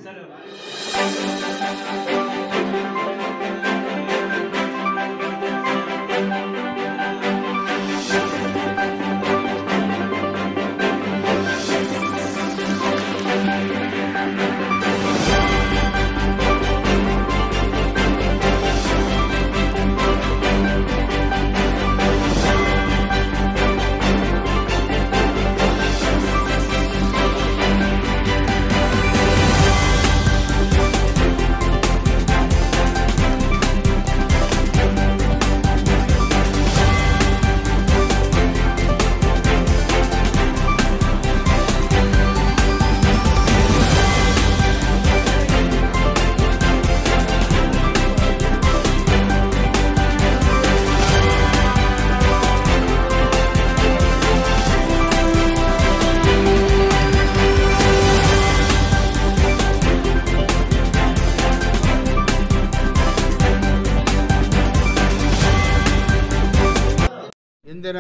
ಇಂದಿನ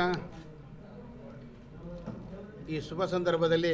ಈ ಶುಭ ಸಂದರ್ಭದಲ್ಲಿ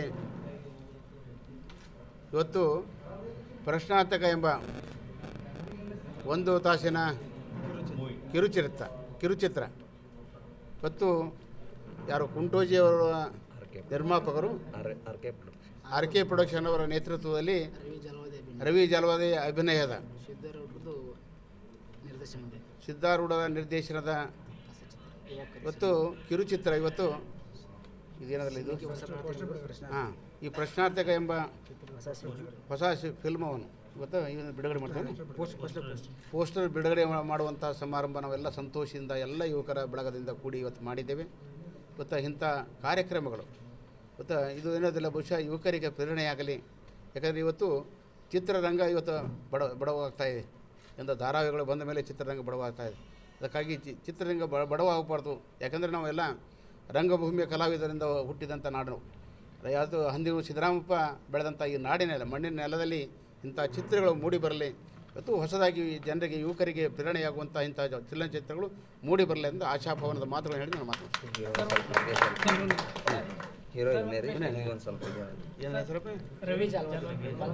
ಇವತ್ತು ಪ್ರಶ್ನಾರ್ಥಕ ಎಂಬ ಒಂದು ತಾಸಿನ ಕಿರುಚಿತ್ರ ಕಿರುಚಿತ್ರ ಇವತ್ತು ಯಾರು ಕುಂಟೋಜಿಯವರ ನಿರ್ಮಾಪಕರು ಆರ್ ಕೆ ಪ್ರೊಡಕ್ಷನ್ ಅವರ ನೇತೃತ್ವದಲ್ಲಿ ರವಿ ಜಲವಾದಿ ಅಭಿನಯದ ಸಿದ್ದರವ್ರದ್ದು ನಿರ್ದೇಶನದ ಸಿದ್ಧಾರೂಢರ ನಿರ್ದೇಶನದ ಇವತ್ತು ಕಿರುಚಿತ್ರ ಇವತ್ತು ಇದೇನದಲ್ಲ ಇದು ಹಾಂ ಈ ಪ್ರಶ್ನಾರ್ಥಕ ಎಂಬ ಹೊಸ ಫಿಲ್ಮವನ್ನು ಇವತ್ತು ಇವನು ಬಿಡುಗಡೆ ಮಾಡ್ತಾನೆ ಪೋಸ್ಟರ್ ಬಿಡುಗಡೆ ಮಾ- ಮಾಡುವಂಥ ಸಮಾರಂಭ ನಾವೆಲ್ಲ ಸಂತೋಷದಿಂದ ಎಲ್ಲ ಯುವಕರ ಬಳಗದಿಂದ ಕೂಡಿ ಇವತ್ತು ಮಾಡಿದ್ದೇವೆ ಇವತ್ತು ಇಂಥ ಕಾರ್ಯಕ್ರಮಗಳು ಇವತ್ತು ಇದು ಏನೋದಿಲ್ಲ ಬಹುಶಃ ಯುವಕರಿಗೆ ಪ್ರೇರಣೆಯಾಗಲಿ ಯಾಕಂದರೆ ಇವತ್ತು ಚಿತ್ರರಂಗ ಇವತ್ತು ಬಡ ಬಡವಾಗ್ತಾ ಇದೆ ಎಂದು ಧಾರಾವಾಹಿಗಳು ಬಂದ ಮೇಲೆ ಚಿತ್ರರಂಗ ಬಡವಾಗ್ತಾ ಇದೆ ಅದಕ್ಕಾಗಿ ಚಿ- ಚಿತ್ರರಂಗ ಬ ಬಡವಾಗಬಾರ್ದು ಯಾಕಂದರೆ ನಾವೆಲ್ಲ ರಂಗಭೂಮಿಯ ಕಲಾವಿದರಿಂದ ಹುಟ್ಟಿದಂಥ ನಾಡು ಯಾವುದು ಹಂದಿರು ಸಿದ್ದರಾಮಪ್ಪ ಬೆಳೆದಂಥ ಈ ನಾಡಿನ ಮಣ್ಣಿನ ನೆಲದಲ್ಲಿ ಇಂಥ ಚಿತ್ರಗಳು ಮೂಡಿ ಬರಲಿ ಇವತ್ತು ಹೊಸದಾಗಿ ಜನರಿಗೆ ಯುವಕರಿಗೆ ಪ್ರೇರಣೆಯಾಗುವಂಥ ಇಂಥ ಜ- ಚಲನಚಿತ್ರಗಳು ಮೂಡಿ ಬರಲಿ ಎಂದು ಆಶಾಭವನದ ಮಾತುಗಳನ್ನು ಹೇಳಿ ನಾನು ಮಾತು ಹೀರೋ ಇಲ್ಲೇ ರೀ ಒಂದು ಸ್ವಲ್ಪ ಇದು ಏನು ಹೆಸರಪ್ಪ ರವಿ ಜಾಲವಾದಿ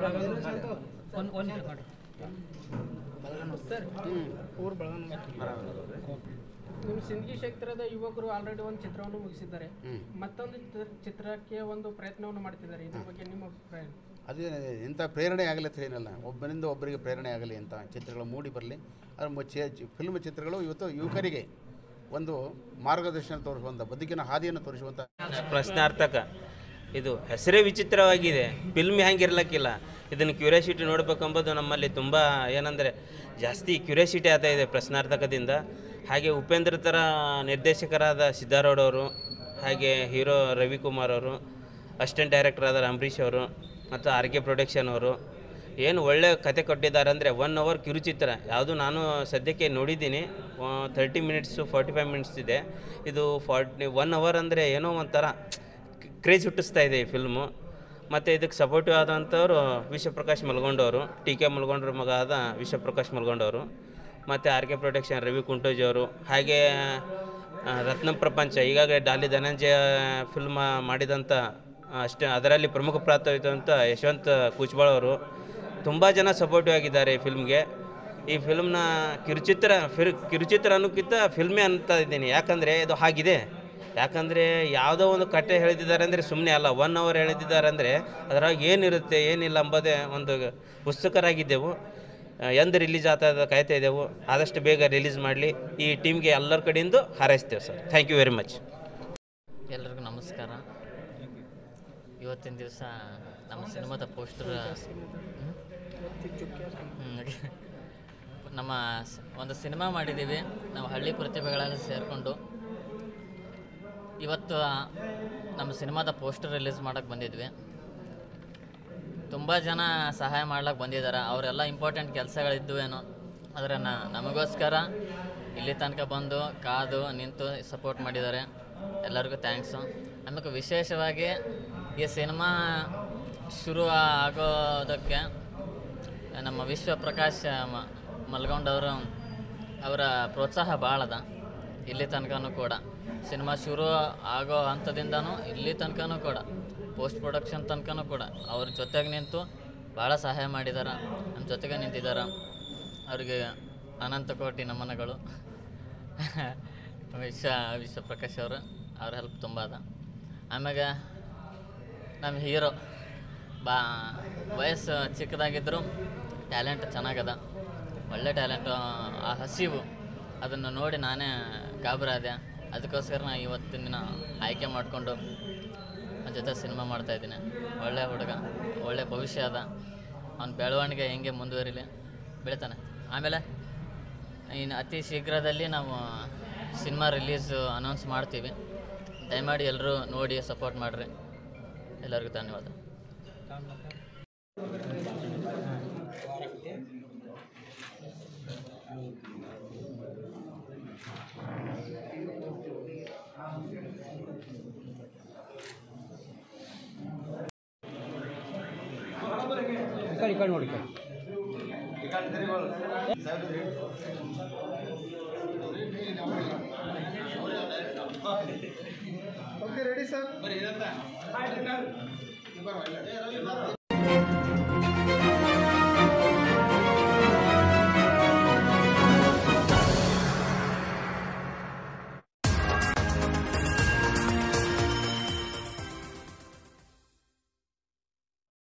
ಊರು ಬೆಳಗಾವಿ ನಿಮ್ಮ ಸಿಂದಗಿ ಕ್ಷೇತ್ರದ ಯುವಕರು ಆಲ್ರೆಡಿ ಒಂದು ಚಿತ್ರವನ್ನು ಮುಗಿಸಿದ್ದಾರೆ ಹ್ಞೂ ಮತ್ತೊಂದು ಚಿತ್ರ- ಚಿತ್ರಕ್ಕೆ ಒಂದು ಪ್ರಯತ್ನವನ್ನು ಮಾಡ್ತಿದ್ದಾರೆ ಇದ್ರ ಬಗ್ಗೆ ನಿಮ್ಮ ಅಭಿಪ್ರಾಯ ಏನು? ಅದೇ ಇಂಥ ಪ್ರೇರಣೆ ಆಗಲಿ ಅಂತ ಏನಲ್ಲ ಒಬ್ಬನಿಂದ ಒಬ್ಬರಿಗೆ ಪ್ರೇರಣೆ ಆಗಲಿ ಅಂತ ಚಿತ್ರಗಳು ಮೂಡಿ ಬರಲಿ ಅದ್ರ ಮು- ಚೆ- ಚಿ- ಫಿಲ್ಮ್ ಚಿತ್ರಗಳು ಇವತ್ತು ಯುವಕರಿಗೆ ಒಂದು ಮಾರ್ಗದರ್ಶನ ತೋರಿಸುವಂಥ ಬದುಕಿನ ಹಾದಿಯನ್ನು ತೋರಿಸುವಂಥ ಪ್ರಶ್ನಾರ್ಥಕ ಇದು ಹೆಸರೇ ವಿಚಿತ್ರವಾಗಿದೆ ಫಿಲ್ಮ್ ಹೆಂಗಿರ್ಲಕ್ಕಿಲ್ಲ ಇದನ್ನು ಕ್ಯೂರಿಯಾಸಿಟಿ ನೋಡಬೇಕೆಂಬುದು ನಮ್ಮಲ್ಲಿ ತುಂಬ ಏನಂದರೆ ಜಾಸ್ತಿ ಕ್ಯೂರಿಯಾಸಿಟಿ ಆಗ್ತಾ ಇದೆ ಪ್ರಶ್ನಾರ್ಥಕದಿಂದ ಹಾಗೆ ಉಪೇಂದ್ರ ಥರ ನಿರ್ದೇಶಕರಾದ ಸಿದ್ಧಾರೂಢವರು ಹಾಗೆ ಹೀರೋ ರವಿಕುಮಾರ್ ಅವರು ಅಸಿಸ್ಟೆಂಟ್ ಡೈರೆಕ್ಟರ್ ಆದ ಅಂಬರೀಷ್ ಅವರು ಮತ್ತು ಆರ್ ಕೆ ಪ್ರೊಡಕ್ಷನ್ ಅವರು ಏನು ಒಳ್ಳೆ ಕತೆ ಕೊಟ್ಟಿದ್ದಾರೆ ಅಂದರೆ ಒನ್ ಅವರ್ ಕಿರುಚಿತ್ರ ಯಾವುದು ನಾನು ಸದ್ಯಕ್ಕೆ ನೋಡಿದ್ದೀನಿ thirty minutes forty five minutes ಇದೆ ಇದು ಫಾರ್ಟಿ ಒನ್ ಅವರ್ ಅಂದರೆ ಏನೋ ಒಂಥರ ಕ್ರೇಜ್ ಹುಟ್ಟಿಸ್ತಾ ಇದೆ ಈ ಫಿಲ್ಮು ಮತ್ತು ಇದಕ್ಕೆ ಸಪೋರ್ಟಿವ್ ಆದಂಥವ್ರು ವಿಶ್ವಪ್ರಕಾಶ್ ಮಲ್ಗೊಂಡವರು ಟಿ ಕೆ ಮಲ್ಗೊಂಡ್ರ ಮಗ ಆದ ವಿಶ್ವಪ್ರಕಾಶ್ ಮಲ್ಗೊಂಡವರು ಮತ್ತು R K production Ravi Kuntoj ಅವರು ಹಾಗೆ ಆ, ರತ್ನಂ ಪ್ರಪಂಚ ಈಗಾಗಲೇ ಡಾಲಿ ಧನಂಜಯ ಫಿಲ್ಮ್ ಮಾಡಿದಂಥ ಅಷ್ಟೇ ಅದರಲ್ಲಿ ಪ್ರಮುಖ ಪಾತ್ರ ವಹಿಸಿದಂಥ ಯಶವಂತ್ ಕುಚ್ಬಾಳ್ ಅವರು ತುಂಬ ಜನ ಸಪೋರ್ಟಿವ್ ಆಗಿದ್ದಾರೆ ಈ ಫಿಲ್ಮ್ಗೆ ಈ ಫಿಲ್ಮ್ನ ಕಿರುಚಿತ್ರ ಫಿರ್ ಕಿರುಚಿತ್ರ ಅನ್ನೋಕ್ಕಿಂತ ಫಿಲ್ಮೇ ಅಂತ ಇದ್ದೀನಿ ಯಾಕಂದರೆ ಇದು ಹಾಗಿದೆ ಯಾಕಂದರೆ ಯಾವುದೋ ಒಂದು ಕಟ್ಟೆ ಹೇಳಿದ್ದಾರೆ ಅಂದರೆ ಸುಮ್ಮನೆ ಅಲ್ಲ ಒನ್ ಅವರ್ ಹೇಳಿದ್ದಾರೆ ಅಂದರೆ ಅದರಾಗ ಏನಿರುತ್ತೆ ಏನಿಲ್ಲ ಎಂಬುದೇ ಒಂದು ಉತ್ಸುಕರಾಗಿದ್ದೆವು ಆ, ಎಂದು ರಿಲೀಸ್ ಆಗ್ತದೆ ಕಾಯ್ತಾ ಇದ್ದೆವು ಆದಷ್ಟು ಬೇಗ ರಿಲೀಸ್ ಮಾಡಲಿ ಈ ಟೀಮ್ಗೆ ಎಲ್ಲರ ಕಡೆಯಿಂದ ಹಾರೈಸ್ತೇವೆ sir thank you very much ಎಲ್ರಿಗೂ ನಮಸ್ಕಾರ ಇವತ್ತಿನ ದಿವಸ ನಮ್ಮ ಸಿನಿಮಾದ ಪೋಸ್ಟರ್ ನಮ್ಮ ಸ್- ಒಂದು ಸಿನಿಮಾ ಮಾಡಿದ್ದೀವಿ ನಾವು ಹಳ್ಳಿ ಪ್ರತಿಭೆಗಳೆಲ್ಲ ಸೇರಿಕೊಂಡು ಇವತ್ತು ನಮ್ಮ ಸಿನಿಮಾದ ಪೋಸ್ಟರ್ ರಿಲೀಸ್ ಮಾಡೋಕ್ಕೆ ಬಂದಿದ್ವಿ ತುಂಬ ಜನ ಸಹಾಯ ಮಾಡ್ಲಿಕ್ಕೆ ಬಂದಿದ್ದಾರೆ ಅವರೆಲ್ಲ ಇಂಪಾರ್ಟೆಂಟ್ ಕೆಲಸಗಳಿದ್ದು ಏನೋ ಆದರೆ ನಮಗೋಸ್ಕರ ಇಲ್ಲಿ ತನಕ ಬಂದು ಕಾದು ನಿಂತು ಸಪೋರ್ಟ್ ಮಾಡಿದ್ದಾರೆ ಎಲ್ಲರಿಗೂ ಥ್ಯಾಂಕ್ಸು ಆಮೇಲೆ ವಿಶೇಷವಾಗಿ ಈ ಸಿನಿಮಾ ಶುರು ಆಗೋದಕ್ಕೆ ನಮ್ಮ ವಿಶ್ವಪ್ರಕಾಶ್ ಮ- ಮಲ್ಗೊಂಡವರು ಅವರ ಪ್ರೋತ್ಸಾಹ ಭಾಳ ಅದ ಇಲ್ಲಿ ತನಕನೂ ಕೂಡ ಸಿನಿಮಾ ಶುರು ಆಗೋ ಹಂತದಿಂದನೂ ಇಲ್ಲಿ ತನಕನೂ ಕೂಡ ಪೋಸ್ಟ್ ಪ್ರೊಡಕ್ಷನ್ ತನಕನೂ ಕೂಡ ಅವ್ರ ಜೊತೆಗೆ ನಿಂತು ಭಾಳ ಸಹಾಯ ಮಾಡಿದಾರೆ ನಮ್ಮ ಜೊತೆಗೆ ನಿಂತಿದ್ದಾರೆ ಅವರಿಗೆ ಅನಂತ ಕೋಟಿ ನಮನಗಳು ವಿಶ್ವ ವಿಶ್ವಪ್ರಕಾಶ್ ಅವರು ಅವ್ರ ಹೆಲ್ಪ್ ತುಂಬ ಅದ ಆಮ್ಯಾಗ ನಮ್ಮ ಹೀರೋ ಬಾ ವಯಸ್ಸು ಚಿಕ್ಕದಾಗಿದ್ದರೂ ಟ್ಯಾಲೆಂಟ್ ಚೆನ್ನಾಗದ ಒಳ್ಳೆ ಟ್ಯಾಲೆಂಟು ಆ ಹಸಿವು ಅದನ್ನು ನೋಡಿ ನಾನೇ ಗಾಬರಾದೆ ಅದಕ್ಕೋಸ್ಕರ ನಾ ಇವತ್ತಿನ ದಿನ ಆಯ್ಕೆ ಮಾಡಿಕೊಂಡು ಅವನ ಜೊತೆ ಸಿನಿಮಾ ಮಾಡ್ತಾಯಿದ್ದೀನಿ ಒಳ್ಳೆ ಹುಡುಗ ಒಳ್ಳೆ ಭವಿಷ್ಯ ಅದ ಅವನ ಬೆಳವಣಿಗೆ ಹೆಂಗೆ ಮುಂದುವರಿಲಿ ಬೆಳಿತಾನೆ ಆಮೇಲೆ ಇನ್ನು ಅತಿ ಶೀಘ್ರದಲ್ಲಿ ನಾವು ಸಿನಿಮಾ ರಿಲೀಸ್ ಅನೌನ್ಸ್ ಮಾಡ್ತೀವಿ ದಯಮಾಡಿ ಎಲ್ಲರೂ ನೋಡಿ ಸಪೋರ್ಟ್ ಮಾಡಿರಿ ಎಲ್ಲರಿಗೂ ಧನ್ಯವಾದ ಓಕೆ ರೆಡಿ ಸರ್